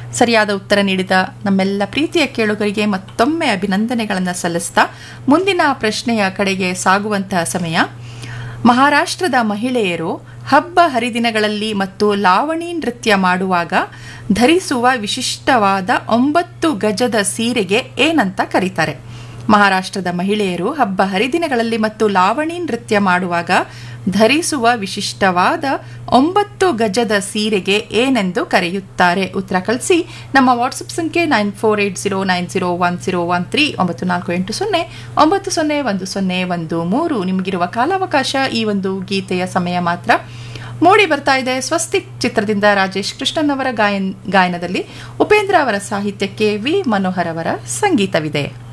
ಸರಿಯಾದ ಉತ್ತರ ನೀಡಿದ ನಮ್ಮೆಲ್ಲ ಪ್ರೀತಿಯ ಕೇಳುಗರಿಗೆ ಮತ್ತೊಮ್ಮೆ ಅಭಿನಂದನೆಗಳನ್ನು ಸಲ್ಲಿಸ್ತಾ ಮುಂದಿನ ಪ್ರಶ್ನೆಯ ಕಡೆಗೆ ಸಾಗುವಂತಹ ಸಮಯ ಮಹಾರಾಷ್ಟ್ರದ ಮಹಿಳೆಯರು ಹಬ್ಬ ಹರಿದಿನಗಳಲ್ಲಿ ಮತ್ತು ಲಾವಣಿ ನೃತ್ಯ ಮಾಡುವಾಗ ಧರಿಸುವ ವಿಶಿಷ್ಟವಾದ ಒಂಬತ್ತು ಗಜದ ಸೀರೆಗೆ ಏನಂತ ಕರೀತಾರೆ ಮಹಾರಾಷ್ಟ್ರದ ಮಹಿಳೆಯರು ಹಬ್ಬ ಹರಿದಿನಗಳಲ್ಲಿ ಮತ್ತು ಲಾವಣಿ ನೃತ್ಯ ಮಾಡುವಾಗ ಧರಿಸುವ ವಿಶಿಷ್ಟವಾದ ಒಂಬತ್ತು ಗಜದ ಸೀರೆಗೆ ಏನೆಂದು ಕರೆಯುತ್ತಾರೆ ಉತ್ತರ ಕಳಿಸಿ ನಮ್ಮ ವಾಟ್ಸಪ್ ಸಂಖ್ಯೆ nine four eight zero nine zero one zero one three ಒಂಬತ್ತು ನಾಲ್ಕು ಎಂಟು ಸೊನ್ನೆ ಒಂಬತ್ತು ಸೊನ್ನೆ ಒಂದು ಸೊನ್ನೆ ಒಂದು ಮೂರು ನಿಮಗಿರುವ ಕಾಲಾವಕಾಶ ಈ ಒಂದು ಗೀತೆಯ ಸಮಯ ಮಾತ್ರ ಮೂಡಿ ಬರ್ತಾ ಇದೆ ಸ್ವಸ್ತಿಕ್ ಚಿತ್ರದಿಂದ ರಾಜೇಶ್ ಕೃಷ್ಣನ್ ಅವರ ಗಾಯನ್ ಗಾಯನದಲ್ಲಿ ಉಪೇಂದ್ರ ಅವರ ಸಾಹಿತ್ಯಕ್ಕೆ ವಿ ಮನೋಹರ್ ಅವರ ಸಂಗೀತವಿದೆ